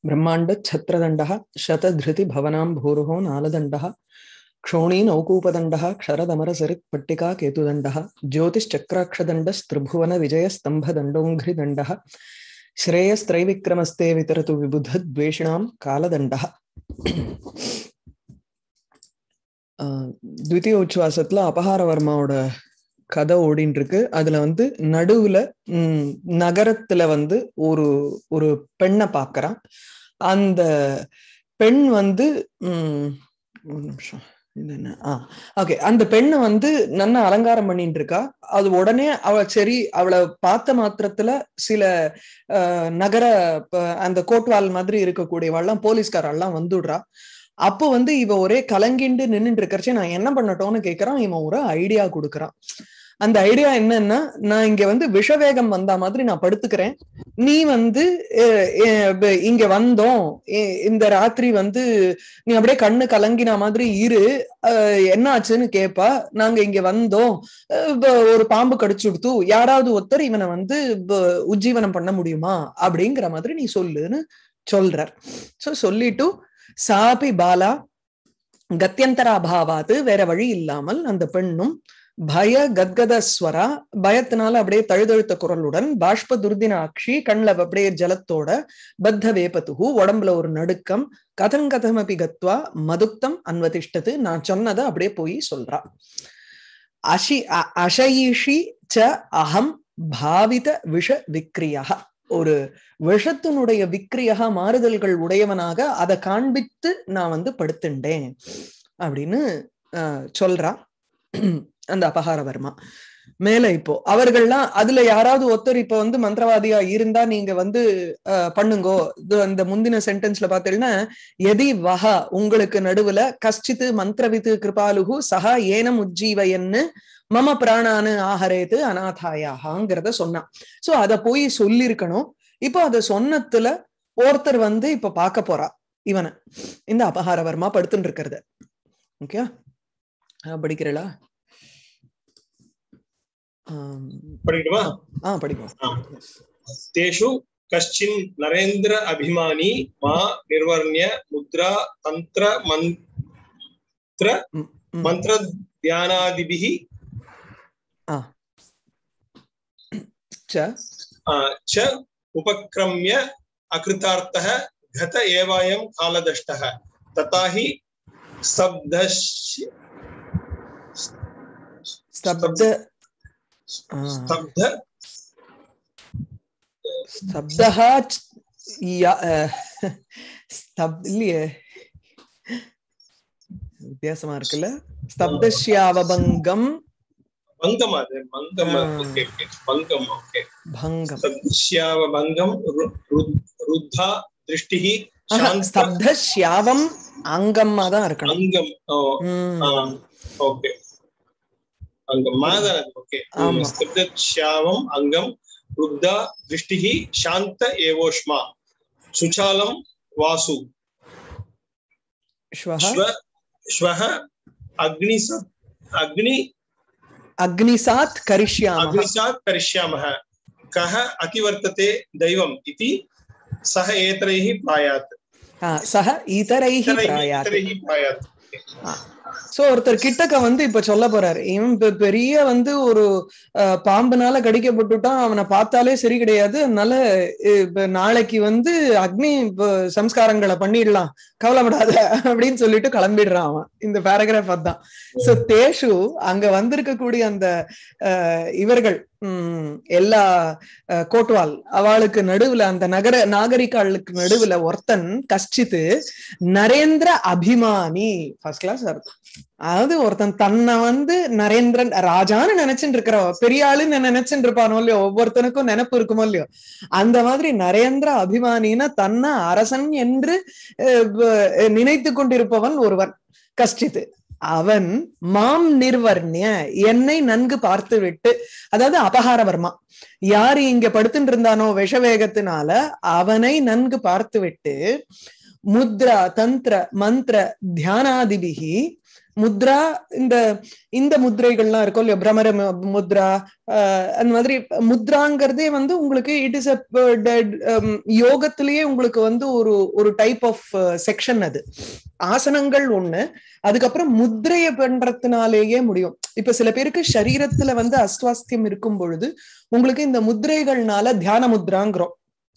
ब्रह्माण्डच्छत्रदण्डः शतधृतिभवनां भूरुः नालदण्डः क्षोणी नौकूपदण्डः क्षरदमरसरित्पट्टिका केतुदण्डः ज्योतिश्चक्राक्षदण्डस्त्रिभुवनविजयस्तम्भदण्डोङ्घ्रिदण्डः श्रेयस्त्रैविक्रमस्ते वितरतु विबुधद्वेषिणां कालदण्डः द्वितीय உச்சுவாசத்துல அபகாரவர்மாவோட கதை ஓடின்னு இருக்கு அதுல வந்து நடுவுல உம் நகரத்துல வந்து ஒரு ஒரு பெண்ணை பாக்குறான் அந்த பெண் வந்து உம் ஒரு நிமிஷம் இது என்ன ஆ ஓகே அந்த பெண்ணை வந்து நல்லா அலங்காரம் பண்ணிட்டு இருக்கா அது உடனே அவ சரி அவளை பார்த்த மாத்திரத்துல சில நகர அந்த கோட்வால் மாதிரி இருக்கக்கூடியவாள்லாம் போலீஸ்காரெல்லாம் வந்துடுறா அப்போ வந்து இவ ஒரே கலங்கிண்டு நின்றுட்டு இருக்கறச்சே நான் என்ன பண்ணட்டோம்னு கேக்குறான் இவன் ஒரு ஐடியா கொடுக்குறான் அந்த ஐடியா என்னன்னா நான் இங்க வந்து விஷவேகம் வந்தா மாதிரி நான் படுத்துக்கிறேன் நீ வந்து இங்க வந்தோம் இந்த ராத்திரி வந்து நீ அப்படியே கண்ணு கலங்கின மாதிரி இரு என்ன ஆச்சுன்னு கேப்பா நாங்க இங்க வந்தோம் ஒரு பாம்பு கடிச்சு கொடுத்து யாராவது ஒருத்தர் இவனை வந்து உஜ்ஜீவனம் பண்ண முடியுமா அப்படிங்கிற மாதிரி நீ சொல்லுன்னு சொல்றார் சோ சொல்லிட்டு சாபி பாலா கத்தியந்தராபாவாது வேற வழி இல்லாமல் அந்த பெண்ணும் பய கத்கதஸ்வரா பயத்தினால அப்படியே தழுதழுத்த குரலுடன் பாஷ்ப துர்தினாட்சி கண்ல அப்படியே ஜலத்தோட பத்த வேபத்துகு உடம்புல ஒரு நடுக்கம் கதம் கதமபி கத்வா மதுக்தம் அன்வதிஷ்டது நான் சொன்னதை அப்படியே போய் சொல்றா அஷி அஷயிஷி ச அகம் பாவித விஷ விக்ரியா ஒரு விஷத்தினுடைய விக்ரியாக மாறுதல்கள் உடையவனாக அதை காண்பித்து நான் வந்து படுத்துண்டேன் அப்படின்னு சொல்றா அந்த அபகாரவர்மா மேல இப்போ அவர்கள்லாம் அதுல யாராவது ஒருத்தர் இப்ப வந்து மந்திரவாதியா இருந்தா நீங்க வந்து பண்ணுங்கோ அந்த முந்தின சென்டென்ஸ்ல பாத்தீங்கன்னா எதி வஹா உங்களுக்கு நடுவுல கஷ்டித்து மந்திரவித்து கிருபாலுகு சஹா ஏனம் உஜ்ஜீவயன்னு மம பிராணானு ஆஹரேத்து அநாதாயாகாங்கிறத சொன்னான் சோ அத போய் சொல்லிருக்கணும் இப்போ அத சொன்னத்துல ஒருத்தர் வந்து இப்ப பார்க்க போறா இவனை இந்த அபகாரவர்மா படுத்துட்டு இருக்கிறது ஓகே படிக்கிறளா படிக்கட்டுமா ஆ படிப்போம் தேஷு கஷ்டின் நரேந்திர அபிமானி மா நிர்வர்ணிய முத்ரா தந்திர மந்திர மந்திர தியானாதிபிஹி च उपक्रम्य अकृतार्थः गत एवायं कालदष्टः तथा हि स्तब्धस्य स्तब्ध स्तब्ध स्तब्धः இல்லையே வித்தியாசமா இருக்குல்ல ஸ்தப்தஸ்யாவபங்கம் भङ्गम् आदे भङ्गम् ओके ओके भङ्गम् ओके भङ्गम् सदृश्यावभङ्गं रुद्धा दृष्टिः ஸ்தப்தஸ்யாவம் அங்கம்மா தான் இருக்கணும் அங்கம் ஓகே அங்கம் மாதான ஓகே ஸ்தப்தஸ்யாவம் அங்கம் रुद्धा दृष्टिः शान्त एवोष्मा सुचालं वासु श्वः श्वः अग्निस अग्नि अग्निसात् करिष्यामः अग्निसात् करिष्यामः कः अतिवर्तते दैवम् इति सः एतरैः प्रायात् सः इतरैः प्रायात् प्रायात् சோ ஒருத்தர் கிட்டக்க வந்து இப்ப சொல்ல போறாரு இவன் பெரிய வந்து ஒரு பாம்புனால கடிக்கப்பட்டுட்டான் அவனை பார்த்தாலே சரி கிடையாது அதனால நாளைக்கு வந்து அக்னி சம்ஸ்காரங்களை பண்ணிடலாம் கவலைப்படாத அப்படின்னு சொல்லிட்டு கிளம்பிடுறான் அவன் இந்த பேராகிராஃப் அதான் சோ தேஷு அங்க வந்திருக்கக்கூடிய அந்த இவர்கள் உம் எல்லா கோட்வால் அவளுக்கு நடுவுல அந்த நகர நாகரிகாளுக்கு நடுவுல ஒருத்தன் கஷ்டித்து நரேந்திர அபிமானி ஃபர்ஸ்ட் கிளாஸ் அர்த்தம் அதாவது ஒருத்தன் தன்னை வந்து நரேந்திரன் ராஜான்னு நினைச்சுட்டு இருக்கிற பெரிய ஆளுன்னு நினைச்சுட்டு இருப்பானோ இல்லையோ ஒவ்வொருத்தனுக்கும் நினைப்பு இருக்குமோ இல்லையோ அந்த மாதிரி நரேந்திர அபிமானின்னா தன்னை அரசன் என்று நினைத்து கொண்டிருப்பவன் ஒருவன் கஷ்டித்து அவன் மாம் நிர்வர்ணிய என்னை நன்கு பார்த்து விட்டு அதாவது அபகாரவர்மா யாரு இங்க படுத்துட்டு இருந்தானோ விஷவேகத்தினால அவனை நன்கு பார்த்து விட்டு முத்ரா தந்திர மந்திர தியானாதிபிகி முத்ரா இந்த இந்த முத்ரைகள்லாம் இருக்கும் இல்லையா பிரமர மு- முத்ரா ஆஹ் அந்த மாதிரி முத்ராங்கிறதே வந்து உங்களுக்கு இட் இஸ் அ யோகத்திலேயே உங்களுக்கு வந்து ஒரு ஒரு டைப் ஆஃப் செக்ஷன் அது ஆசனங்கள் ஒண்ணு அதுக்கப்புறம் முத்ரைய பண்றதுனாலேயே முடியும் இப்ப சில பேருக்கு சரீரத்துல வந்து அஸ்வாஸ்தியம் இருக்கும் பொழுது உங்களுக்கு இந்த முத்ரைகள்னால தியான முத்ராங்கிறோம்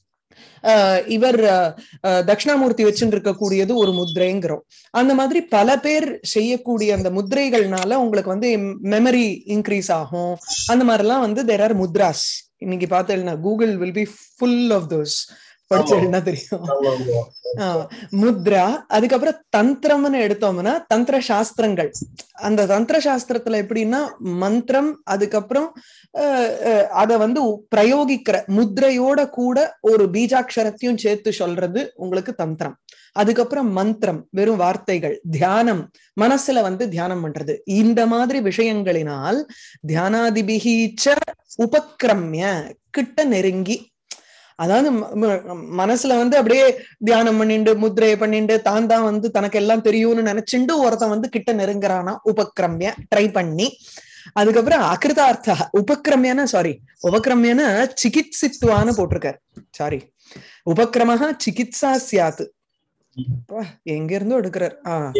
ஆஹ் இவர் ஆஹ் ஆஹ் தட்சிணாமூர்த்தி வச்சுட்டு இருக்கக்கூடியது ஒரு முத்ரைங்கிறோம் அந்த மாதிரி பல பேர் செய்யக்கூடிய அந்த முத்ரைகள்னால உங்களுக்கு வந்து மெமரி இன்க்ரீஸ் ஆகும் அந்த மாதிரிலாம் வந்து தேர் ஆர் முத்ராஸ் இன்னைக்கு பார்த்தேன்னா Google will be full of those படிச்சேன்னா தெரியும் ஆமா, ஆமா. ஆஹ் முத்ரா அதுக்கப்புறம் தந்திரம்னு எடுத்தோம்னா தந்திர சாஸ்திரங்கள் அந்த தந்திர சாஸ்திரத்துல எப்படின்னா மந்திரம் அதுக்கப்புறம் அஹ், அஹ், அத வந்து உ- பிரயோகிக்கிற முத்ரையோட கூட ஒரு பீஜாட்சரத்தையும் சேர்த்து சொல்றது உங்களுக்கு தந்திரம் அதுக்கப்புறம் மந்திரம் வெறும் வார்த்தைகள் தியானம் மனசுல வந்து தியானம் பண்றது இந்த மாதிரி விஷயங்களினால் தியானாதிபிகீச்ச உபக்கிரமிய கிட்ட நெருங்கி அதாவது ம- ம- மனசுல வந்து அப்படியே தியானம் பண்ணிண்டு முத்திரையை பண்ணிண்டு தான் தான் வந்து தனக்கு எல்லாம் தெரியும்னு நினைச்சுண்டு ஒருத்தன் வந்து கிட்ட நெருங்குறானா உபக்கிரமிய ட்ரை பண்ணி அதுக்கப்புறம் அகிருதார்த்தா உபக்கிரமியன சாரி உபக்கிரமியன சிகித்சித்துவான்னு போட்டிருக்காரு சாரி உபக்கிரமஹ சிகித்சா சியாத்து அப்பா, எங்க இருந்தோ எடுக்கிறார் ஆஹ்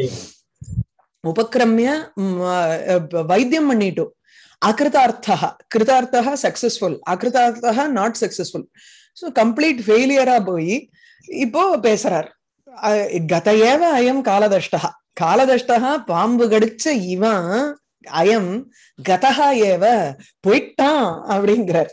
உபக்கிரமிய ம், அஹ், வைத்தியம் பண்ணிட்டு அகிருதார்த்தா கிருதார்த்தா சக்சஸ்ஃபுல் அகிருதார்த்தா நாட் சக்சஸ்ஃபுல் ஸோ கம்ப்ளீட் ஃபெயிலியரா போய் இப்போ பேசுறார் அஹ், கத ஏவ அயம் காலதஷ்டா காலதஷ்டா பாம்பு கடிச்ச இவன் அயம் கதஹா ஏவ போயிட்டான் அப்படிங்கிறார்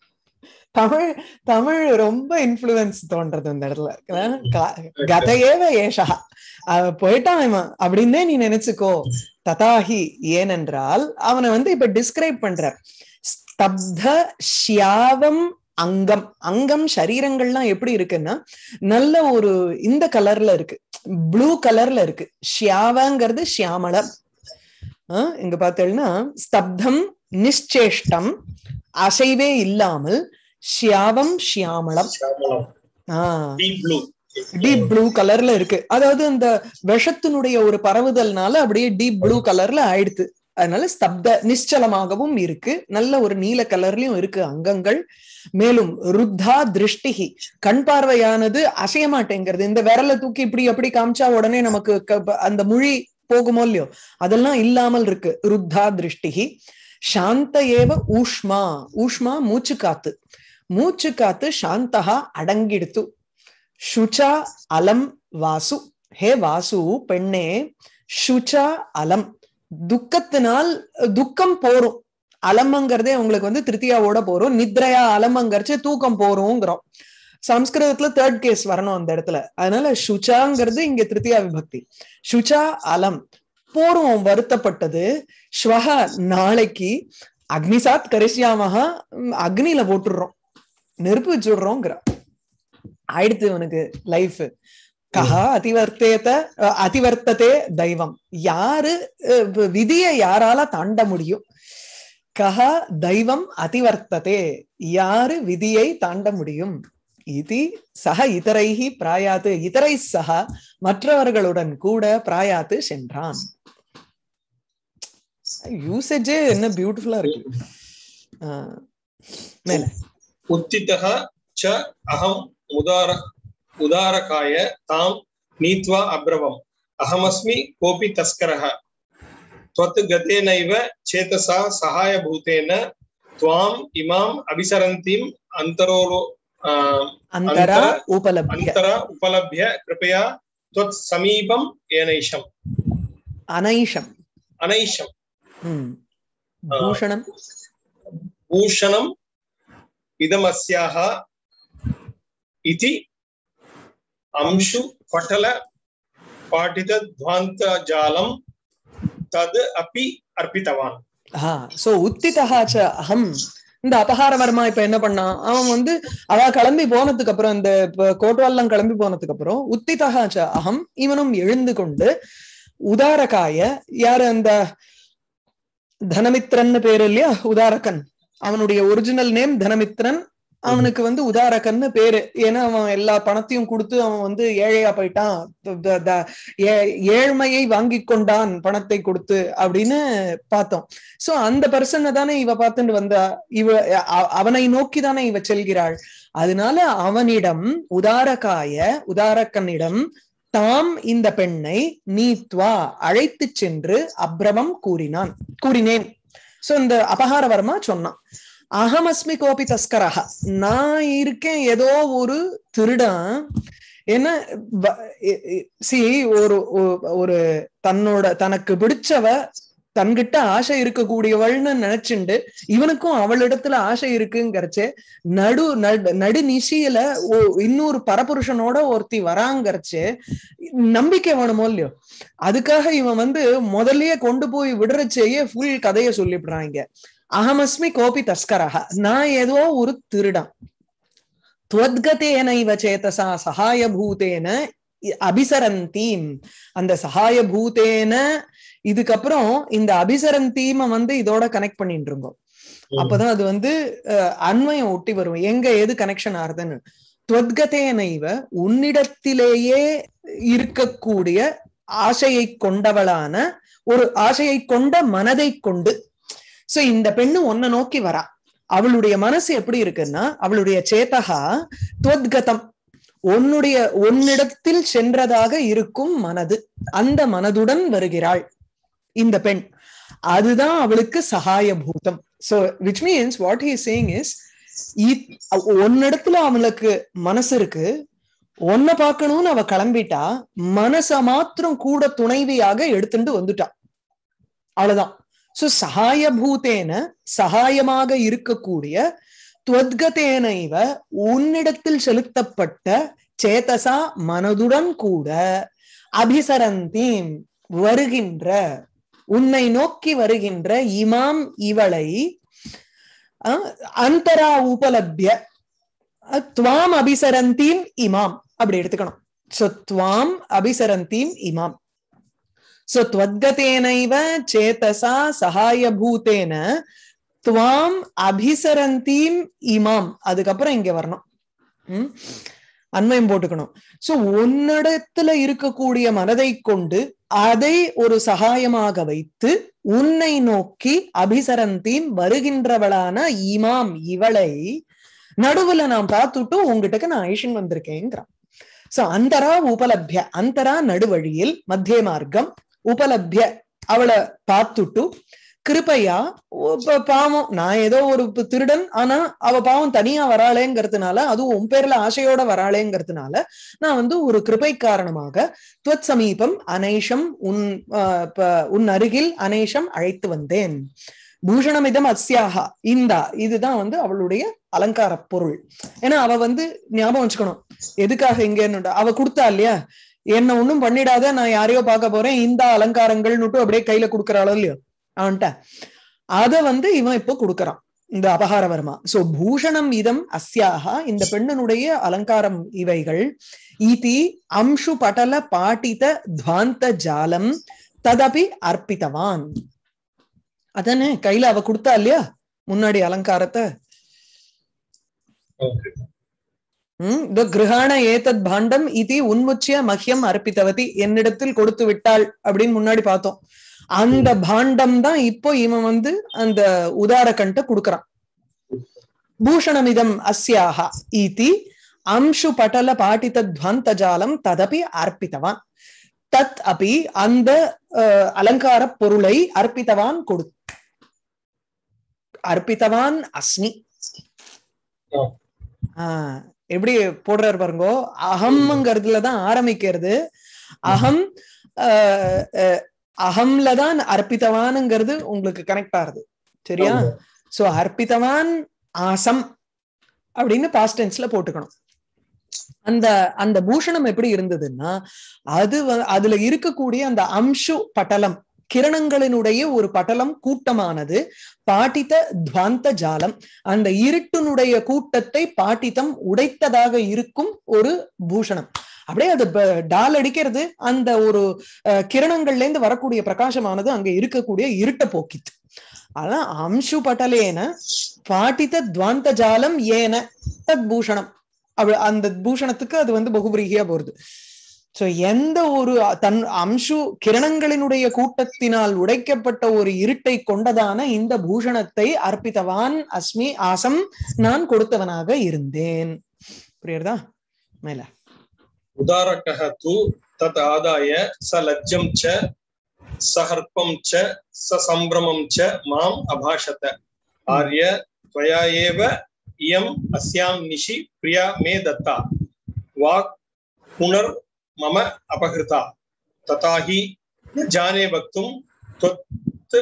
தமிழ் தமிழ் ரொம்ப இன்ஃப்ளூயன்ஸ் தோன்றது இந்த இடத்துல அஹ் கா- கத ஏவ ஏஷா அவன் போயிட்டான் இவன் அப்படின்னே நீ நினைச்சுக்கோ ததாஹி ஏனென்றால் அவனை வந்து இப்ப டிஸ்கிரைப் பண்ற ஸ்தப்த ஷியாவம் அங்கம் அங்கம் சரீரங்கள்லாம் எப்படி இருக்குன்னா நல்ல ஒரு இந்த கலர்ல இருக்கு ப்ளூ கலர்ல இருக்கு ஷியாவங்கிறது ஷியாமளம் ஆஹ் இங்க பார்த்தேன்னா ஸ்தப்தம் நிச்சேஷ்டம் அசைவே இல்லாமல் ஷியாவம் ஷியாமளம் சாமளம் ஆஹ் டீப் ப்ளூ டீப் ப்ளூ கலர்ல இருக்கு அதாவது அந்த விஷத்தினுடைய ஒரு பரவுதல்னால அப்படியே டீப் ப்ளூ கலர்ல ஆயிடுது அதனால ஸ்தப்த நிశ్చலமாகவும் இருக்கு நல்ல ஒரு நீல கலர்லயும் இருக்கு அங்கங்கள் மேலும் ருத்தா திருஷ்டிகி கண் பார்வையானது அசைய மாட்டேங்கிறது இந்த விரலை தூக்கி இப்படி அப்படி காமிச்சா உடனே நமக்கு க- அந்த மொழி போகுமோ இல்லையோ அதெல்லாம் இல்லாமல் இருக்கு ருத்தா திருஷ்டிகி சாந்த ஏவ ஊஷ்மா ஊஷ்மா மூச்சு காத்து மூச்சு காத்து சாந்தகா அடங்கிடுத்து சுச்சா அலம் வாசு ஹே வாசு பெண்ணே சுச்சா அலம் துக்கத்தினால் துக்கம் போரும் அலமங்கிறதே உங்களுக்கு வந்து திருத்தியாவோட போறோம் நித்ரையா அலமங்கரிச்சு தூக்கம் போறோங்கிறோம் சம்ஸ்கிருதத்துல தேர்ட் கேஸ் வரணும் அந்த இடத்துல அதனால சுச்சாங்கிறது இங்க திருத்தியா விபக்தி சுச்சா அலம் போரும் வருத்தப்பட்டது ஸ்வஹ நாளைக்கு அக்னிசாத் கரிசியாமகா உம், அக்னியில போட்டுடுறோம் நெருப்பு வச்சுடுறோங்கிற ஆயிடுத்து இவனுக்கு லைஃப் கஹா அதிவர்த்தேத அஹ், அதிவர்த்ததே தெய்வம் யாரு அஹ், வ- விதியை யாரால தாண்ட முடியும் கஹா தெய்வம் அதிவர்த்ததே யாரு விதியை தாண்ட முடியும் இது சக இதரைஹி பிராயாத்து இதரை சக மற்றவர்களுடன் கூட பிராயாத்து சென்றான் யூசேஜே என்ன பியூட்டிஃபுல்லா இருக்கு ஆஹ், மேல उत्थितः च अहम् उदार उदारकाय तां नीत्वा अब्रवम् अहमस्मि कोऽपि तस्करः त्वत् गतेनैव चेतसा सहायभूतेन त्वाम् इमाम् अभिसरन्तीम् अन्तरोलो आ, அந்தரா அந்தர- உபலப்திய अन्तर उपलभ्य कृपया त्वत् समीपम् एनैषम् அனைஷம் अनैषम् ம். ஆ. பூஷணம் भूषणम् इदमस्याः इति अंशु पटल पाठितध्वान्तजालं तद् अपि अर्पितवान् ஆ சோ உத்திதா ச அகம் இந்த அபகாரவர்மா இப்ப என்ன பண்ணான் அவன் வந்து அவ கிளம்பி போனதுக்கு அப்புறம் இந்த ப- கோட்வால்லாம் கிளம்பி போனதுக்கு அப்புறம் உத்திதா ச அகம் இவனும் எழுந்து கொண்டு உதாரகாய யாரு அந்த தனமித்ரன் பேரு இல்லையா உதாரகன் அவனுடைய ஒரிஜினல் நேம் தனமித்ரன் அவனுக்கு வந்து உதாரகன்னு பேரு ஏன்னா அவன் எல்லா பணத்தையும் கொடுத்து அவன் வந்து ஏழையா போயிட்டான் த- த- த- ஏ- ஏழ்மையை வாங்கி கொண்டான் பணத்தை கொடுத்து அப்படின்னு பார்த்தோம் சோ அந்த பர்சனை தானே இவ பார்த்துட்டு வந்தா இவ அ- அவனை நோக்கி தானே இவ செல்கிறாள் அதனால அவனிடம் உதாரகாய உதாரக்கனிடம் தாம் இந்த பெண்ணை நீத்வா அழைத்து சென்று அப்ரமம் கூறினான் கூறினேன் சோ இந்த அபகாரவர்மா சொன்னான் அகமஸ்மி கோபி தஸ்கரஹ நான் இருக்கேன் ஏதோ ஒரு திருடன் என்ன சி ஒரு ஒ- ஒரு தன்னோட தனக்கு பிடிச்சவ தன்கிட்ட ஆசை இருக்கக்கூடியவள்னு நினைச்சுண்டு இவனுக்கும் அவளிடத்துல ஆசை இருக்குங்கிறச்சே நடு நடு நடு நிசியில ஒ- இன்னொரு பரபுருஷனோட ஒருத்தி வராங்கறச்சே நம்பிக்கை வேணுமோ இல்லையோ அதுக்காக இவன் வந்து முதல்லயே கொண்டு போய் விடுறச்சேயே ஃபுல் கதையை சொல்லிவிடுறாங்க அகமஸ்மி கோபி தஸ்கரஹ நான் ஏதோ ஒரு திருடன் துவத்கதேன இவ சேதசா சகாயபூதேன இ- அபிசரந்தீம் அந்த சகாயபூதேன இதுக்கப்புறம் இந்த அபிசரந்தீம வந்து இதோட கனெக்ட் பண்ணிட்டு இருக்கோம் அப்பதான் அது வந்து அஹ், அன்வயம் ஒட்டி வரும் எங்க எது கனெக்ஷன் ஆறுதுன்னு துவத்கதேன இவ உன்னிடத்திலேயே இருக்கக்கூடிய ஆசையை கொண்டவளான ஒரு ஆசையை கொண்ட மனதை கொண்டு சோ இந்த பெண்ணு ஒன்ன நோக்கி வரா அவளுடைய மனசு எப்படி இருக்குன்னா அவளுடைய சேத்தகா துவத்கதம் உன்னுடைய உன்னிடத்தில் சென்றதாக இருக்கும் மனது அந்த மனதுடன் வருகிறாள் இந்த பெண் அதுதான் அவளுக்கு சகாயபூதம் so which means what he saying is உன்னிடத்துல அவளுக்கு மனசு இருக்கு உன்னை பார்க்கணும்னு அவ கிளம்பிட்டா மனச மாத்திரம் கூட துணைவியாக எடுத்துட்டு வந்துட்டா அவ்வளவுதான் சோ சகாயபூதேன சகாயமாக இருக்கக்கூடிய துவத்கதேன இவ உன்னிடத்தில் செலுத்தப்பட்ட சேதசா மனதுடன் கூட அபிசரந்தீம் வருகின்ற உன்னை நோக்கி வருகின்ற இமாம் இவளை அஹ், அந்தரா உபலப்ய அஹ், துவாம் அபிசரந்தீம் இமாம் அப்படி எடுத்துக்கணும் சோ துவாம் அபிசரந்தீம் இமாம் சோ துவத்கதேனைவ சேதசா சகாயபூதேன துவாம் அபிசரந்தீம் இமாம் அதுக்கப்புறம் இங்க வரணும் ம்? அன்வயம் போட்டுக்கணும் சோ உன்னிடத்துல இருக்கக்கூடிய மனதை கொண்டு அதை ஒரு சகாயமாக வைத்து உன்னை நோக்கி அபிசரந்தீம் வருகின்றவளான இமாம் இவளை நடுவுல நான் பார்த்துட்டு உங்ககிட்டக்கு நான் ஐஷன் வந்திருக்கேங்கிறான் சோ அந்தரா உபலப்ய அந்தரா நடுவழியில் மத்திய மார்க்கம் உபலப்ய அவளை பார்த்துட்டு கிருபையா ஓ, ப- பாவம் நான் ஏதோ ஒரு ப- திருடன் ஆனா அவ பாவம் தனியா வராளேங்கிறதுனால அதுவும் உன் பேர்ல ஆசையோட வராளேங்கிறதுனால நான் வந்து ஒரு கிருபை காரணமாக துவத் சமீபம் அனேஷம் உன் ஆஹ், ப- உன் அருகில் அனேஷம் அழைத்து வந்தேன் பூஷணமிதம் அஸ்யாகா இந்தா இதுதான் வந்து அவளுடைய அலங்கார பொருள் ஏன்னா அவ வந்து ஞாபகம் வச்சுக்கணும் எதுக்காக இங்க அவ கொடுத்தா இல்லையா என்ன ஒண்ணும் பண்ணிடாத நான் யாரையோ பார்க்க போறேன் இந்த அலங்காரங்கள்னுட்டு அப்படியே கையில கொடுக்கறாளோ இல்லையோ அவன்கிட்ட அத வந்து இவன் இப்போ கொடுக்கறான் இந்த அபகாரவர்மா சோ பூஷணம் இதம் அஸ்யாகா இந்த பெண்ணனுடைய அலங்காரம் இவைகள் இதி அம்சு படல பாட்டித துவாந்த ஜாலம் ததபி அர்ப்பித்தவான் அதானே கையில அவ கொடுத்தா இல்லையா முன்னாடி அலங்காரத்தை Okay. உம் இந்த கிரகாண ஏதத் பாண்டம் இது உன்முச்சிய மஹ்யம் அர்ப்பித்தவதி என்னிடத்தில் கொடுத்து விட்டாள் அப்படின்னு முன்னாடி பார்த்தோம் அந்த பாண்டம் தான் இப்போ இவன் வந்து அந்த உதாரகண்ட கொடுக்கறான் பூஷணமிதம் அஸ்யாஹா இதி அம்சு பட்டல பாட்டித துவந்த ஜாலம் ததபி அர்ப்பித்தவான் தத் அபி அந்த அஹ், அலங்கார பொருளை அர்ப்பித்தவான் கொடு அர்ப்பித்தவான் அஸ்மி ஆ. ஆஹ் எப்படி போடுறாரு பாருங்கோ அகம்ங்கிறதுல தான் ஆரம்பிக்கிறது அகம் ஆஹ், அஹ், அகம்ல தான் அர்ப்பித்தவானுங்கிறது உங்களுக்கு கனெக்ட் ஆகுது சரியா ஆமா. சோ அர்ப்பித்தவான் ஆசம் அப்படின்னு பாஸ்ட் டென்ஸ்ல போட்டுக்கணும் அந்த அந்த பூஷணம் எப்படி இருந்ததுன்னா அது வ- அதுல இருக்கக்கூடிய அந்த அம்சு பட்டலம் கிரணங்களினுடைய ஒரு பட்டலம் கூட்டமானது பாட்டித துவாந்த ஜாலம் அந்த இருட்டினுடைய கூட்டத்தை பாட்டிதம் உடைத்ததாக இருக்கும் ஒரு பூஷணம் அப்படியே அது ப- டால் அடிக்கிறது அந்த ஒரு அஹ், கிரணங்கள்ல இருந்து வரக்கூடிய பிரகாசமானது அங்க இருக்கக்கூடிய இருட்ட போக்கித்து ஆனா அம்சு பட்டலேன பாட்டித துவாந்த ஜாலம் ஏன தத் பூஷணம் அவ- அந்த பூஷணத்துக்கு அது வந்து பகுபிரீகியா போறது சோ எந்த ஒரு தன் அம்சு கிரணங்களினுடைய கூட்டத்தினால் உடைக்கப்பட்ட ஒரு இருட்டை கொண்டதான இந்த பூஷணத்தை அர்ப்பித்தவான் அஸ்மி ஆசம் நான் கொடுத்தவனாக இருந்தேன் புரியுறதா மேல उदारकः तु तत् आदाय स लज्जं च सहर्पं च ससम्भ्रमं च माम् अभाषत आर्य त्वया एव इयम् अस्यां निशि प्रिया मे दत्ता वाक् पुनर्मम अपहृता तथा हि न जाने वक्तुं त्वत्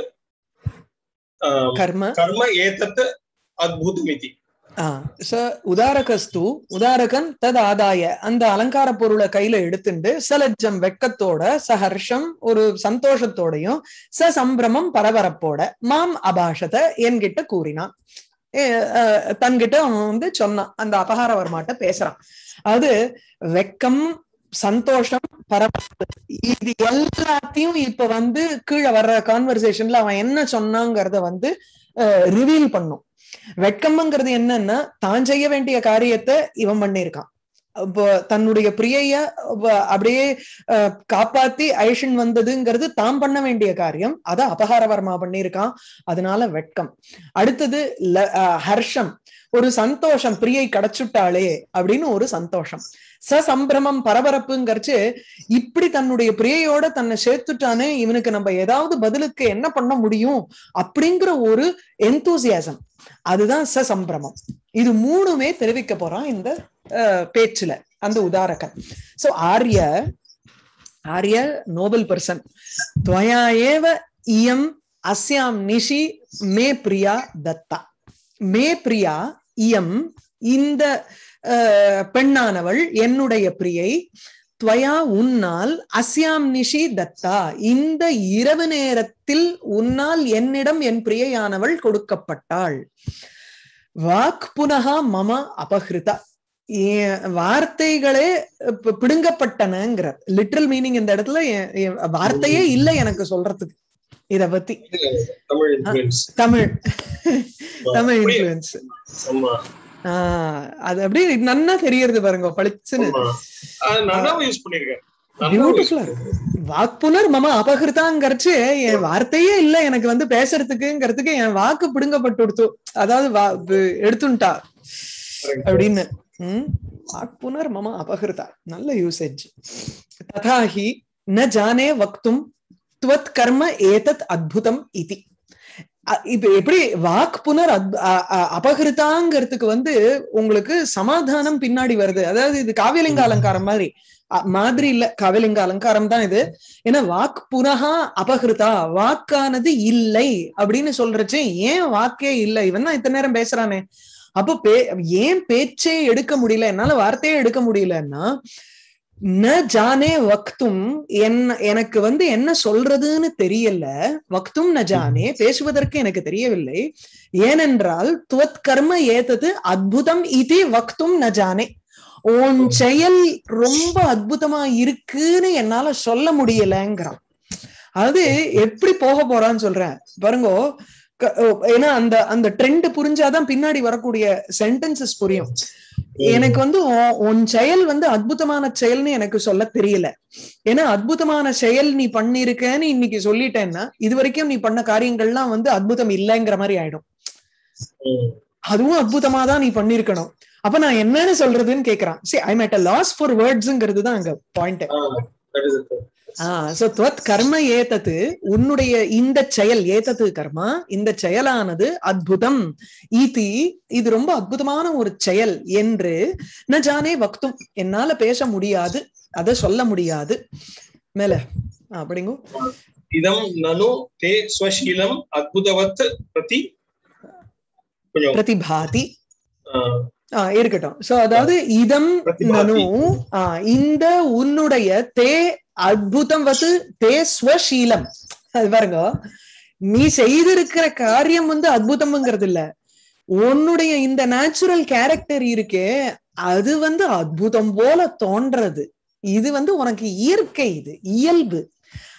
आम्, கர்ம कर्म एतत् अद्भुतमिति ஆ, ச உதாரகஸ்து உதாரகன் தத் ஆதாய அந்த அலங்கார பொருளை கையில எடுத்துண்டு சலஜம் வெக்கத்தோட சஹர்ஷம் ஒரு சந்தோஷத்தோடையும் ச சம்பிரமம் பரபரப்போட மாம் அபாஷத என்கிட்ட கூறினான் ஏ, அஹ், தன்கிட்ட அவன் வந்து சொன்னான் அந்த அபகாரவர்மாட்ட பேசுறான் அது வெக்கம் சந்தோஷம் பரபரப்பு இது எல்லாத்தையும் இப்ப வந்து கீழே வர்ற கான்வர்சேஷன்ல அவன் என்ன சொன்னாங்கிறத வந்து ரிவீல் பண்ணும் வெட்கம்ங்கிறது என்னன்னா தான் செய்ய வேண்டிய காரியத்தை இவன் பண்ணியிருக்கான் இப்போ தன்னுடைய பிரியைய வ- அப்படியே அஹ், காப்பாத்தி ஐஷன் வந்ததுங்கிறது தான் பண்ண வேண்டிய காரியம் அத அபகாரவர்மா பண்ணியிருக்கான் அதனால வெட்கம் அடுத்தது ல- அஹ், ஹர்ஷம் ஒரு சந்தோஷம் பிரியை கிடைச்சுட்டாளே அப்படின்னு ஒரு சந்தோஷம் ச சம்பிரமம் பரபரப்புங்கிறச்சு இப்படி தன்னுடைய பிரியையோட தன்னை சேர்த்துட்டானே இவனுக்கு நம்ம ஏதாவது பதிலுக்கு என்ன பண்ண முடியும் அப்படிங்கிற ஒரு எந்தூசியாசம் அதுதான் ச சம்பிரமம் இது மூணுமே தெரிவிக்க போறான் இந்த அஹ், பேச்சுல அந்த உதாரகன் சோ ஆர்ய ஆர்ய நோபல் பர்சன் துவயா ஏவ இயம் அஸ்யாம் நிஷி மே பிரியா தத்தா மே பிரியா இயம் இந்த அஹ், பெண்ணானவள் என்னுடைய பிரியை துவயா உன்னால் அஸ்யாம் நிஷி தத்தா இந்த இரவு நேரத்தில் உன்னால் என்னிடம் என் பிரியையானவள் கொடுக்கப்பட்டாள் வாக் புனகா மம அபஹிருதா என் வார்த்தைகளே பி- பிடுங்கப்பட்டனங்கிற லிட்ரல் மீனிங் இந்த இடத்துல என்- என் வார்த்தையே இல்லை எனக்கு சொல்றதுக்கு இத பத்தி தமிழ் இன்ஃபுளுன்ஸ் தமிழ் தமிழ் இன்ஃபுளுன்ஸ் ஆமா ஆஹ் அது அப்படியே நன்னா தெரியறது பாருங்க பளிச்சுன்னு ஆமா அது நல்லாவும் யூஸ் பண்ணிருக்கேன் பியூட்டிஃபுல்லா இருக்கு வாக்புனர் மம அபகிருதாங்கிறச்சு என் வார்த்தையே இல்ல எனக்கு வந்து பேசுறதுக்குங்கிறதுக்கு என் வாக்கு பிடுங்கப்பட்டு அதாவது வா- ப- எடுத்துட்டா அப்படின்னு ம் வாக்புனர் மம அபகிருதா நல்ல யூசேஜ் ததாஹி ந ஜானே வக்தும் துவத் கர்ம ஏதத் அத்புதம் இதி அ- இப்ப எப்படி வாக் புனர் அத்- அ- அ- அபகிருதாங்கிறதுக்கு வந்து உங்களுக்கு சமாதானம் பின்னாடி வருது அதாவது இது காவியலிங்க அலங்காரம் மாதிரி அ- மாதிரி இல்ல காவியலிங்க அலங்காரம் தான் இது ஏன்னா வாக் புனகா அபகிருதா வாக்கானது இல்லை அப்படின்னு சொல்றச்சு ஏன் வாக்கே இல்லை இவன் தான் இத்தனை நேரம் பேசுறானே அப்போ பே ஏன் பேச்சே எடுக்க முடியல என்னால வார்த்தையே எடுக்க முடியலன்னா ந ஜானே வக்தும் என்ன எனக்கு வந்து என்ன சொல்றதுன்னு தெரியல வக்தும் ந ஜானே பேசுவதற்கு எனக்கு தெரியவில்லை ஏனென்றால் துவத் கர்ம ஏதது அத்புதம் இது வக்தும் ந ஜானே உன் செயல் ரொம்ப அற்புதமா இருக்குன்னு என்னால சொல்ல முடியலங்கிறான் அது எப்படி போக போறான்னு சொல்றேன் பாருங்கோ க- ஏன்னா அந்த அந்த ட்ரெண்ட் புரிஞ்சாதான் பின்னாடி வரக்கூடிய சென்டென்சஸ் புரியும் எனக்கு வந்து உன்- உன் செயல் வந்து அற்புதமான செயல்னு எனக்கு சொல்ல தெரியல ஏன்னா அற்புதமான செயல் நீ பண்ணிருக்கன்னு இன்னைக்கு சொல்லிட்டேன்னா இது வரைக்கும் நீ பண்ண காரியங்கள்லாம் வந்து அற்புதம் இல்லைங்கிற மாதிரி ஆயிடும் அதுவும் அற்புதமா தான் நீ பண்ணிருக்கணும் அப்ப நான் என்னன்னு சொல்றதுன்னு கேக்குறான் சரி I made a loss for வேர்ட்ஸ்ங்கிறது தான் அங்க பாயிண்ட் சோ துவத் கர்ம ஏதத்து உன்னுடைய இந்த செயல் ஏதத்து கர்மா இந்த செயலானது அத்புதம் ஈதி இது ரொம்ப அற்புதமான ஒரு செயல் என்று ந ஜானே வக்தும் என்னால பேச முடியாது அத சொல்ல முடியாது மேல ஆ, அப்படிங்கோ இதம் நனு தே ஸ்வசீலம் அத்புதவத் பிரதி கொஞ்சம் பிரதிபாதி ஆ, ஆ, இருக்கட்டும் சோ அதாவது இதம் பிரதிபாதி. நனு ஆ, இந்த உன்னுடைய தே அத்புதம் வந்து தே ஸ்வசீலம் அது பாருங்க நீ செய்திருக்கிற காரியம் வந்து அத்புதம்ங்கிறது இல்ல உன்னுடைய இந்த நேச்சுரல் கேரக்டர் இருக்கே அது வந்து அத்புதம் போல தோன்றது இது வந்து உனக்கு இயற்கை இது இயல்பு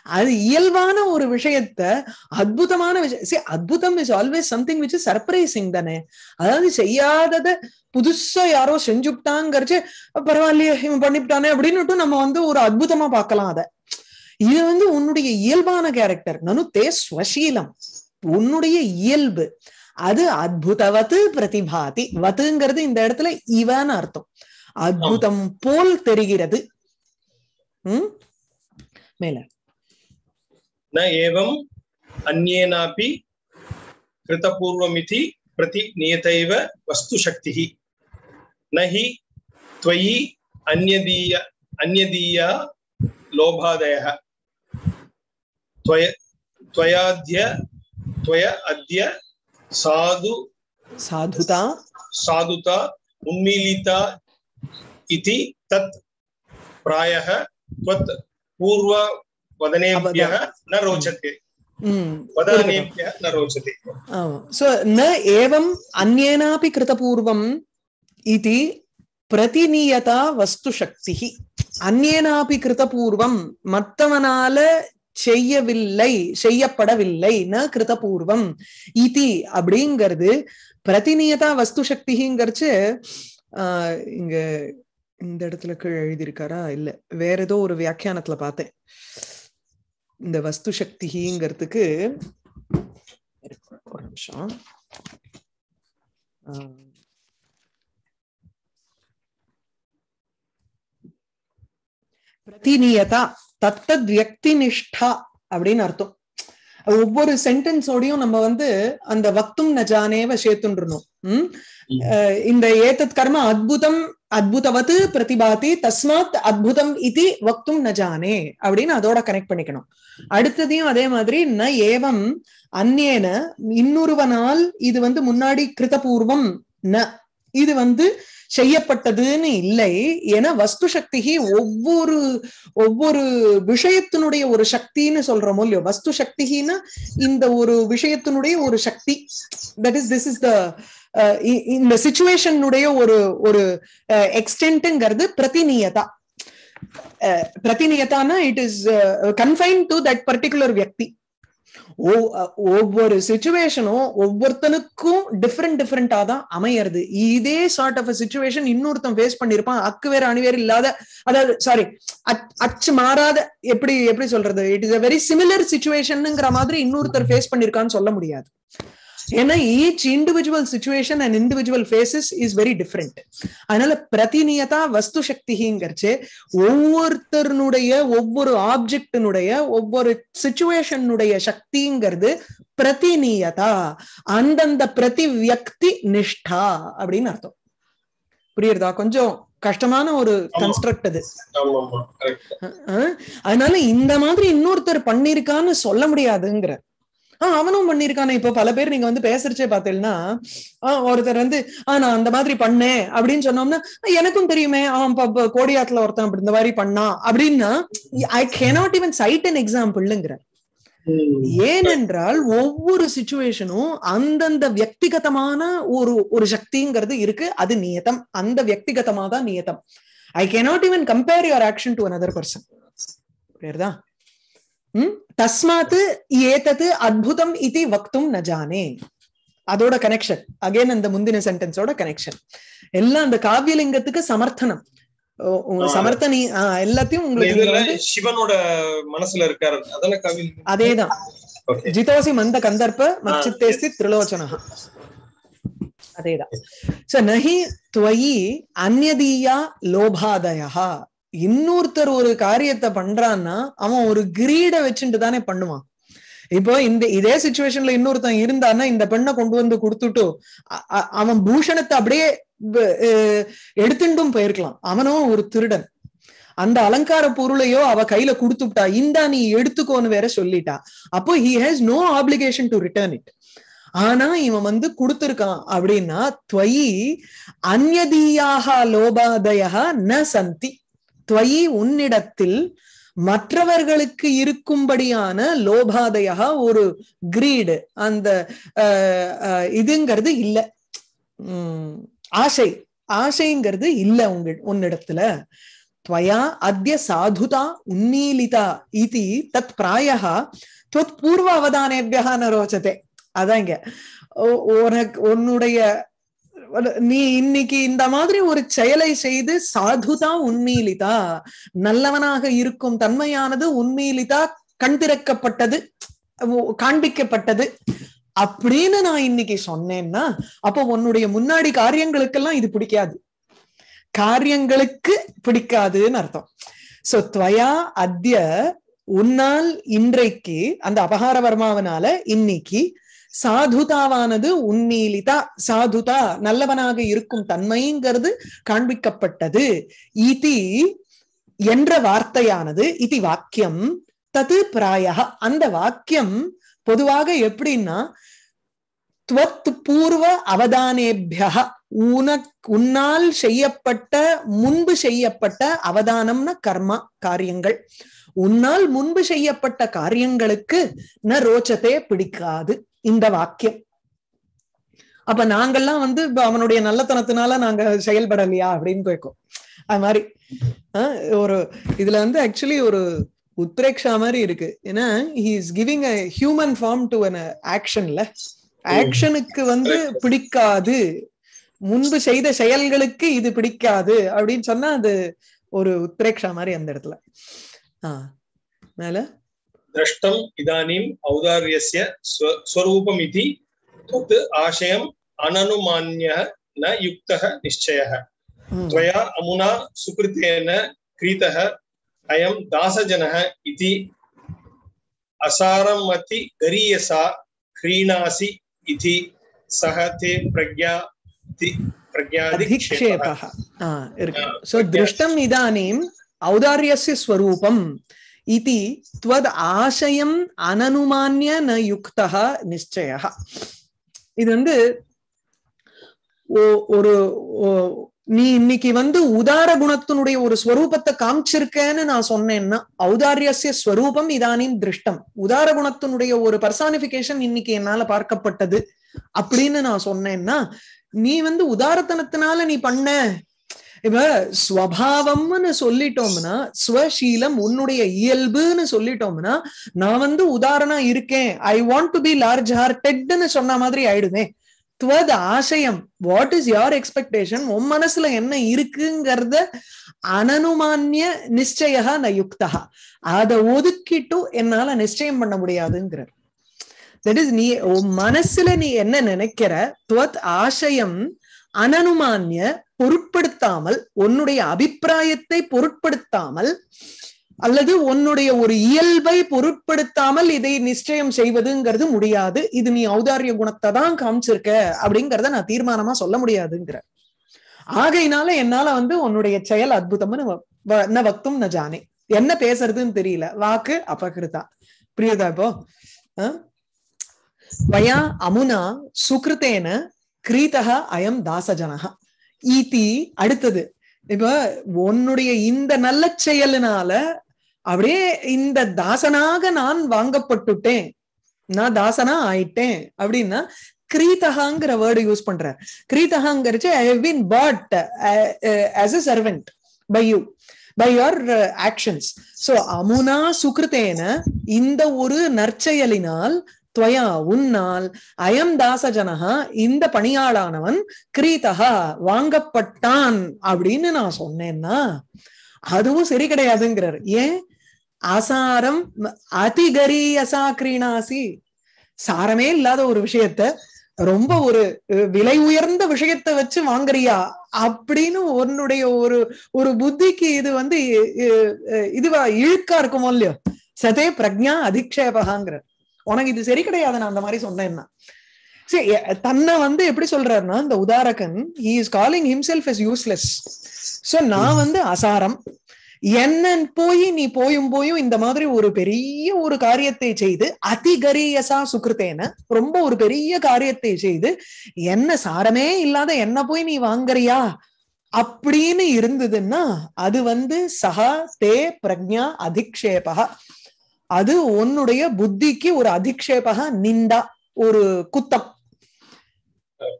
அது இயல்பான ஒரு விஷயத்த அற்புதமான விஷயம் see, அற்புதம் is always something which is surprising தானே அதாவது செய்யாதத புதுசா யாரோ செஞ்சுட்டாங்கிறச்சு பரவாயில்லையே இவன் பண்ணிவிட்டானே அப்படின்னுட்டு நம்ம வந்து ஒரு அற்புதமா பார்க்கலாம் அத இது வந்து உன்னுடைய இயல்பான கேரக்டர் நனு தே ஸ்வசீலம் உன்னுடைய இயல்பு அது அத்புதவத்து பிரதிபாதி வத்துங்கிறது இந்த இடத்துல இவன்னு அர்த்தம் அத்புதம் போல் தெரிகிறது உம் மேல न एवम् अन्येनापि कृतपूर्वमिति प्रतिनियतैव वस्तुशक्तिः न हि त्वयि अन्यदीय अन्यदीया लोभादयः त्वय त्वयाद्य त्वय अद्य साधु சாதுதா साधुता उन्मीलिता इति तत् प्रायः त्वत् पूर्ववदनेभ्यः न रोचते உம் वदनेभ्यः न रोचते சோ ந ஏவம் அந்நேனாபி கிருதபூர்வம் இது பிரதிநியதா வஸ்து சக்தி அந்நேனாபி கிருதபூர்வம் மத்தவனால செய்யவில்லை செய்யப்படவில்லை ந கிருதபூர்வம் இதி அப்படிங்கிறது பிரதிநியதா வஸ்து சக்திங்கிறச்சு ஆஹ் இங்க இந்த இடத்துல கீழே எழுதியிருக்காரா இல்ல வேற ஏதோ ஒரு வியாக்கியானத்துல பார்த்தேன் இந்த வஸ்து சக்திங்கிறதுக்கு ஒரு நிமிஷம் ஆஹ் பிரதிநியதா தத்தத் வியக்தி நிஷ்டா அப்படின்னு அர்த்தம் ஒவ்வொரு சென்டென்ஸோடையும் நம்ம வந்து அந்த வக்தும் நஜானேவ சேர்த்துன்றணும் உம் அஹ் இந்த ஏதத் கர்ம அத்புதம் அத்புதவத்து பிரதிபாதி தஸ்மாத் அத்புதம் இது வக்தும் நஜானே அப்படின்னு அதோட கனெக்ட் பண்ணிக்கணும் அடுத்ததையும் அதே மாதிரி ந ஏவம் அந்நேன இன்னொருவனால் இது வந்து முன்னாடி கிருதபூர்வம் ந இது வந்து செய்யப்பட்டதுன்னு இல்லை என வஸ்து சக்தி ஒவ்வொரு ஒவ்வொரு விஷயத்தினுடைய ஒரு சக்தின்னு சொல்றோமோ இல்லையோ வஸ்து சக்தின்னா இந்த ஒரு விஷயத்தினுடைய ஒரு சக்தி that is this is the இந்த சுச்சுவேஷனுடைய ஒரு ஒரு எக்ஸ்டென்ட்ங்கிறது பிரதிநியதா பிரதிநியதானா it is confine to that particular வியக்தி ஒவ்வொரு சுச்சுவேஷனும் ஒவ்வொருத்தனுக்கும் டிஃப்ரெண்ட் டிஃப்ரெண்டா தான் அமையறது இதே சார்ட் ஆஃப் சுச்சுவேஷன் இன்னொருத்தன் ஃபேஸ் பண்ணிருப்பான் அக்கு வேற அணிவேர் இல்லாத அதாவது சாரி அச்சு மாறாத எப்படி எப்படி சொல்றது it is a very similar சுச்சுவேஷனுங்கிற மாதிரி இன்னொருத்தர் ஃபேஸ் பண்ணிருக்கான்னு சொல்ல முடியாது ஏன்னா each individual situation and individual faces is very different அதனால பிரதிநியதா வஸ்து சக்திங்கிறச்சு ஒவ்வொருத்தருனுடைய ஒவ்வொரு ஆப்ஜெக்டினுடைய ஒவ்வொரு சுச்சுவேஷனுடைய சக்திங்கிறது பிரதிநியதா அந்தந்த பிரதி வியக்தி நிஷ்டா அப்படின்னு அர்த்தம் புரியுறதா கொஞ்சம் கஷ்டமான ஒரு கன்ஸ்ட்ரக்ட் அது அதனால இந்த மாதிரி இன்னொருத்தர் பண்ணிருக்கான்னு சொல்ல முடியாதுங்கிற ஆஹ் அவனும் பண்ணிருக்கானே இப்போ பல பேர் நீங்க வந்து பேசுறச்சே பாத்தீங்கன்னா ஆஹ் ஒருத்தர் வந்து ஆஹ் நான் அந்த மாதிரி பண்ணேன் அப்படின்னு சொன்னோம்னா எனக்கும் தெரியுமே அவன் கோடியாத்துல ஒருத்தன் அப்படி இந்த மாதிரி பண்ணான் அப்படின்னா I cannot even cite an எக்ஸாம்பிள்ங்கிற ஏனென்றால் ஒவ்வொரு சுச்சுவேஷனும் அந்தந்த வியக்திகதமான ஒரு ஒரு சக்திங்கிறது இருக்கு அது நியதம் அந்த வியக்திகதமா தான் நியதம் I cannot even compare your action to another person புரியுறதா உம் தஸ்மாத் ஏதது அத்புதம் இது வக்தும் நஜானே அதோட கனெக்ஷன் அகைன் அந்த முந்தின சென்டென்ஸோட கனெக்ஷன் எல்லாம் அந்த காவியலிங்கத்துக்கு சமர்த்தனம் சமர்த்தனி எல்லாத்தையும் உங்களுக்கு சிவனோட மனசுல இருக்காரு அதான காவியலிங்கம் அதேதான் ஜிதோசி மந்த கந்தர்ப்ப மச்சித்தேஸ்தி திரிலோச்சனா அதேதான் சோ நஹி துவயி அந்நதீயா லோபாதயா இன்னொருத்தர் ஒரு காரியத்தை பண்றான்னா அவன் ஒரு கிரீட வச்சுட்டு தானே பண்ணுவான் இப்போ இந்த இதே சுச்சுவேஷன்ல இன்னொருத்தன் இருந்தான்னா இந்த பெண்ணை கொண்டு வந்து கொடுத்துட்டு அவன் பூஷணத்தை அப்படியே எடுத்துட்டும் போயிருக்கலாம் அவனும் ஒரு திருடன் அந்த அலங்கார பொருளையோ அவ கையில கொடுத்துட்டா இந்தா நீ எடுத்துக்கோன்னு வேற சொல்லிட்டா அப்போ he has no application to return it ஆனா இவன் வந்து கொடுத்திருக்கான் அப்படின்னா துவயி அந்நதீயாக லோபாதயா ந சந்தி துவயி உன்னிடத்தில் மற்றவர்களுக்கு இருக்கும்படியான லோபாதையாக ஒரு கிரீடு அந்த இதுங்கிறது இல்ல உம் ஆசை ஆசைங்கிறது இல்ல உங்க உன்னிடத்துல त्वया अद्य साधुता उन्मीलिता इति तत् प्रायः त्वत् पूर्व அவதானேபியः न ரோச்சதே அதான் இங்க உ- உனக்கு உன்னுடைய நீ இன்னைக்கு இந்த மாதிரி ஒரு செயலை செய்து சாதுதா உண்மையிலிதா நல்லவனாக இருக்கும் தன்மையானது உண்மையிலிதா கண் திறக்கப்பட்டது உ- காண்பிக்கப்பட்டது அப்படின்னு நான் இன்னைக்கு சொன்னேன்னா அப்போ உன்னுடைய முன்னாடி காரியங்களுக்கெல்லாம் இது பிடிக்காது காரியங்களுக்கு பிடிக்காதுன்னு அர்த்தம் சோ துவயா அத்ய உன்னால் இன்றைக்கு அந்த அபகாரவர்மாவனால இன்னைக்கு சாதுதாவானது உன்மீலிதா சாதுதா நல்லவனாக இருக்கும் தன்மைங்கிறது காண்பிக்கப்பட்டது இதி என்ற வார்த்தையானது இதி வாக்கியம் தது பிராய அந்த வாக்கியம் பொதுவாக எப்படின்னா துவத் பூர்வ அவதானேபியா உனக் உன்னால் செய்யப்பட்ட முன்பு செய்யப்பட்ட அவதானம்னா கர்மா காரியங்கள் உன்னால் முன்பு செய்யப்பட்ட காரியங்களுக்கு ந ரோச்சத்தே பிடிக்காது இந்த வாக்கியம் அப்ப நாங்கெல்லாம் வந்து இப்ப அவனுடைய நல்லத்தனத்தினால நாங்க செயல்படலையா அப்படின்னு கேட்கும் அது மாதிரி ஆஹ் ஒரு இதுல வந்து ஆக்சுவலி ஒரு உத்ரேக்ஷா மாதிரி இருக்கு ஏன்னா he is giving a human form to an ஆக்ஷன்ல ஆக்ஷனுக்கு வந்து பிடிக்காது முன்பு செய்த செயல்களுக்கு இது பிடிக்காது அப்படின்னு சொன்னா அது ஒரு உத்ரேக்ஷா மாதிரி அந்த இடத்துல ஆஹ் மேல द्रष्टम् इदानीम् औदार्यस्य स्व- स्वरूपमिति तत् आशयम् अननुमान्यः न युक्तः निश्चयः ம். त्वया अमुना सुकृतेन क्रीतः अयं दासजनः इति असारमति गरीयसा क्रीणासि इति सः ते प्रज्ञा ति- प्रज्ञाधिक्षेपः அதிக்ஷேபः ஆ, இருக்கு ஆ, சோ திருஷ்டம் இதானீம் ஔதாரியஸ்ய ஸ்வரூபம் இதி त्वद् ஆசயம் அனனுமான்ய ந யுக்தः நிச்சயः இது வந்து ஓ- ஒரு ஓ- நீ இன்னைக்கு வந்து உதார குணத்தினுடைய ஒரு ஸ்வரூபத்தை காமிச்சிருக்கேன்னு நான் சொன்னேன்னா ஔதாரியஸ்ய ஸ்வரூபம் இதானின் திருஷ்டம் உதார குணத்தினுடைய ஒரு பர்சானிபிகேஷன் இன்னைக்கு என்னால பார்க்கப்பட்டது அப்படின்னு நான் சொன்னேன்னா நீ வந்து உதாரத்தனத்தினால நீ பண்ண இப்ப ஸ்வபாவம்னு சொல்லிட்டோம்னா ஸ்வசீலம் உன்னுடைய இயல்புன்னு சொல்லிட்டோம்னா நான் வந்து உதாரணா இருக்கேன் I want to be large ஹார்டெட்னு சொன்ன மாதிரி ஆயிடுமே துவத் ஆசயம் வாட் இஸ் யோர் எக்ஸ்பெக்டேஷன் உன் மனசுல என்ன இருக்குங்கிறத அனனுமான்ய நிச்சயா ந யுக்தா அதை ஒதுக்கிட்டு என்னால நிச்சயம் பண்ண முடியாதுங்கிறார் தட் இஸ் நீ உன் மனசுல நீ என்ன நினைக்கிற துவத் ஆசயம் அனனுமான்ய பொருட்படுத்தாமல் உன்னுடைய அபிப்பிராயத்தை பொருட்படுத்தாமல் அல்லது உன்னுடைய ஒரு இயல்பை பொருட்படுத்தாமல் இதை நிச்சயம் செய்வதுங்கிறது முடியாது இது நீ ஔதாரிய குணத்தை தான் காமிச்சிருக்க அப்படிங்கறத நான் தீர்மானமா சொல்ல முடியாதுங்கிற ஆகையினால என்னால வந்து உன்னுடைய செயல் அற்புதம்னு வ- வ- ந வக்தும் ந ஜானே என்ன பேசுறதுன்னு தெரியல வாக்கு அபகிருதா புரியுதா இப்போ அஹ்? வயா அமுனா சுகிருத்தேன கிரீதக அயம் தாசஜனக ஈதி அடுத்தது இப்ப உன்னுடைய இந்த நல்ல செயலினால அப்படியே இந்த தாசனாக நான் வாங்கப்பட்டுட்டேன் நான் தாசனா ஆயிட்டேன் அப்படின்னா கிரீதகாங்கிற வேர்டு யூஸ் பண்ற கிரீதகாங்கிறச்சு I have been put as a servant by you by your actions so அமுனா சுகிருத்தேன இந்த ஒரு நற்செயலினால் துவயா உன்னால் அயம் தாசஜனகா இந்த பணியாளானவன் கிரீதகா வாங்கப்பட்டான் அப்படின்னு நான் சொன்னேன்னா அதுவும் சரி கிடையாதுங்கிறார் ஏன் அசாரம் அதிகரியசா கிரீணாசி சாரமே இல்லாத ஒரு விஷயத்த ரொம்ப ஒரு அஹ், விலை உயர்ந்த விஷயத்த வச்சு வாங்குறியா அப்படின்னு உன்னுடைய ஒரு ஒரு புத்திக்கு இது வந்து அஹ், அஹ், இதுவா இழுக்கா இருக்குமோ இல்லையோ சதே பிரக்ஞா அதிக்ஷேபகாங்கிறார் உனக்கு இது சரி கிடையாது நான் அந்த மாதிரி சொன்னேன்னா சரி எ- தன்னை வந்து எப்படி சொல்றாருன்னா இந்த உதாரகன் he is calling himself is useless so நான் வந்து அசாரம் என்ன போய் நீ போயும் போயும் இந்த மாதிரி ஒரு பெரிய ஒரு காரியத்தை செய்து அதிகரியசா சுக்கிருத்தேன ரொம்ப ஒரு பெரிய காரியத்தை செய்து என்ன சாரமே இல்லாத என்ன போய் நீ வாங்குறியா அப்படின்னு இருந்ததுன்னா அது வந்து சகா தே பிரக்ஞா அதிக்ஷேபக அது உன்னுடைய புத்திக்கு ஒரு அதிக்ஷேபக நிந்தா ஒரு குத்தம்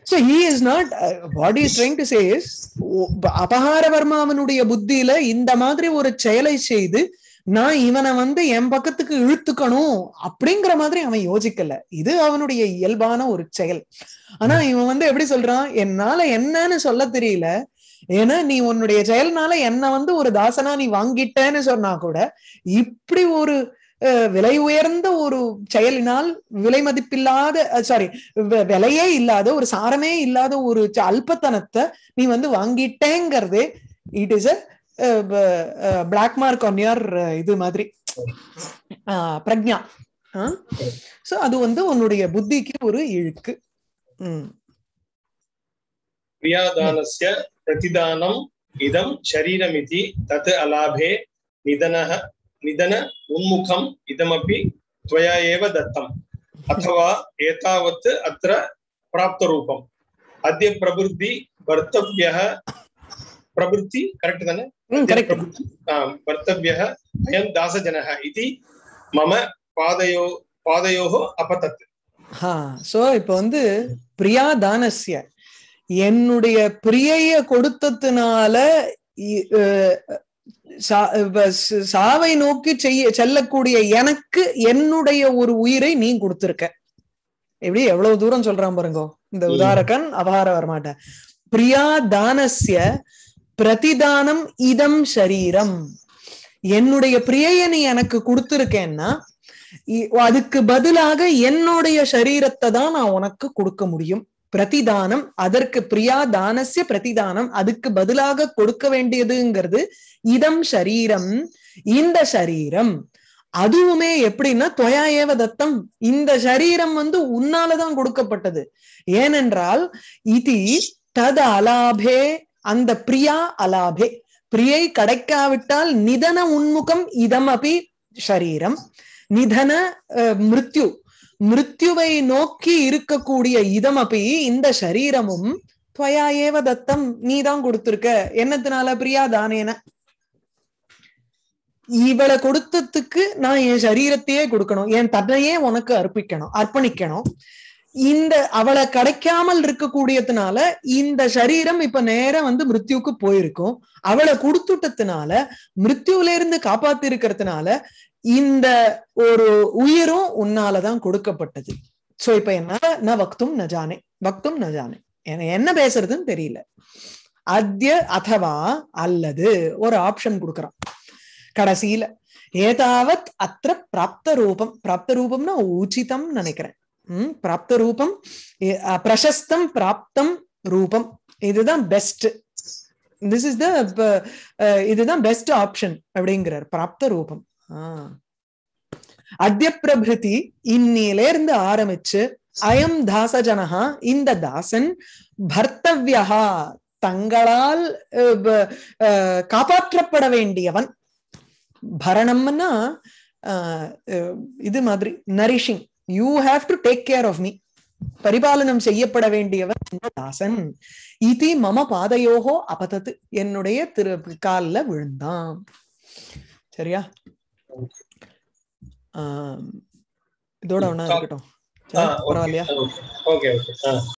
So he is not, uh, what he is trying to say is, ஓ- ப- அபகாரவர்மாவனுடைய புத்தியில இந்த மாதிரி ஒரு செயலை செய்து நான் இவனை வந்து என் பக்கத்துக்கு இழுத்துக்கணும் அப்படிங்கிற மாதிரி அவன் யோசிக்கல இது அவனுடைய இயல்பான ஒரு செயல் ஆனா இவன் வந்து எப்படி சொல்றான் என்னால என்னன்னு சொல்ல தெரியல ஏன்னா நீ உன்னுடைய செயல்னால என்ன வந்து ஒரு தாசனா நீ வாங்கிட்டேன்னு சொன்னா கூட இப்படி ஒரு அஹ், விலை உயர்ந்த ஒரு செயலினால் விலை மதிப்பில்லாத சாரி விலையே இல்லாத ஒரு சாரமே இல்லாத ஒரு ச- அல்பத்தனத்தை நீ வந்து வாங்கிட்டேங்கிறதே it is a black mark on your இது மாதிரி அஹ், பிரக்ஞா சோ அது வந்து உன்னுடைய புத்திக்கு ஒரு இழுக்கு ம் क्रियादानस्य प्रतिदानम् इदं शरीरमिति तत् अलाभे निधनः निधन उन्मुखम् इदमपि त्वया एव दत्तम् अथवा एतावत् अत्र प्राप्तरूपम् अद्य प्रवृत्ति भर्तव्यः प्रवृत्ति करेक्ट् ताने ம் अद्य கரெக்ட் प्रवृत्ति आ, भर्तव्यः अयं दासजनः इति मम पादयो पादयोः अपतत् ஹா சோ இப்ப வந்து பிரியா தானஸ்ய என்னுடைய பிரியைய கொடுத்ததுனால இ- அஹ் சா- இப்ப ச- சாவை நோக்கி செய்ய செல்லக்கூடிய எனக்கு என்னுடைய ஒரு உயிரை நீ கொடுத்திருக்க எப்படி எவ்வளவு தூரம் சொல்றான் பாருங்க இந்த ம். உதாரகன் அபகார வரமாட்ட பிரியா தானஸ்ய பிரதிதானம் இதம் சரீரம் என்னுடைய பிரியைய நீ எனக்கு கொடுத்திருக்கேன்னா இ- அதுக்கு பதிலாக என்னுடைய சரீரத்தை தான் நான் உனக்கு கொடுக்க முடியும் பிரதிதானம் அதற்கு பிரியா தானஸ்ய பிரதிதானம் அதுக்கு பதிலாக கொடுக்க வேண்டியதுங்கிறது இதம் சரீரம் இந்த சரீரம் அதுவுமே எப்படின்னா தொயா ஏவ தத்தம் இந்த சரீரம் வந்து உன்னாலதான் கொடுக்கப்பட்டது ஏனென்றால் இது தது அலாபே அந்த பிரியா அலாபே பிரியை கிடைக்காவிட்டால் நிதன உன்முகம் இதமபி சரீரம் நிதன அஹ், மிருத்யு மிருத்யுவை நோக்கி இருக்கக்கூடிய இதமபி இந்த சரீரமும் துவயா ஏவ தத்தம் நீதான் கொடுத்திருக்க என்னத்தினால பிரியா தானேன இவளை கொடுத்ததுக்கு நான் என் சரீரத்தையே கொடுக்கணும் என் தன்னையே உனக்கு அர்ப்பிக்கணும் அர்ப்பணிக்கணும் இந்த அவளை கிடைக்காமல் இருக்கக்கூடியதுனால இந்த சரீரம் இப்ப நேரா வந்து மிருத்யுக்கு போயிருக்கும் அவளை கொடுத்துட்டதுனால மிருத்யுல இருந்து காப்பாத்தி இருக்கிறதுனால இந்த ஒரு உயிரும் உன்னாலதான் கொடுக்கப்பட்டது சோ இப்ப என்னால நான் வக்தும் நஜானே வக்தும் நஜானே எனக்கு என்ன பேசுறதுன்னு தெரியல அத்ய அதவா அல்லது ஒரு ஆப்ஷன் கொடுக்கறான் கடைசியில ஏதாவத் அத்த பிராப்த ரூபம் பிராப்த ரூபம்னா உச்சிதம் நினைக்கிறேன் உம் பிராப்த ரூபம் எ- அ, பிரசஸ்தம் பிராப்தம் ரூபம் இதுதான் பெஸ்ட் திஸ் இஸ் த இதுதான் பெஸ்ட் ஆப்ஷன் அப்படிங்கிறார் பிராப்த ரூபம் ஆஹ் அத்ய பிரபிருதி இன்னில இருந்து ஆரம்பிச்சு அயம் தாசஜனஹா இந்த தாசன் பர்த்தவ்யா தங்களால் அஹ், ப- அஹ், காப்பாற்றப்பட வேண்டியவன் பரணம்னா அஹ், அஹ், இது மாதிரி nourishing you have to take care of me பரிபாலனம் செய்யப்பட வேண்டியவன் இந்த தாசன் இதி மம பாதையோகோ அபதத்து என்னுடைய திரு கால்ல விழுந்தான் சரியா ஆம், இதோட ஒண்ணா இருக்கட்டும் சரி, ஆ, பரவாயில்லையா ஓகே ஓகே ஓகே ஆ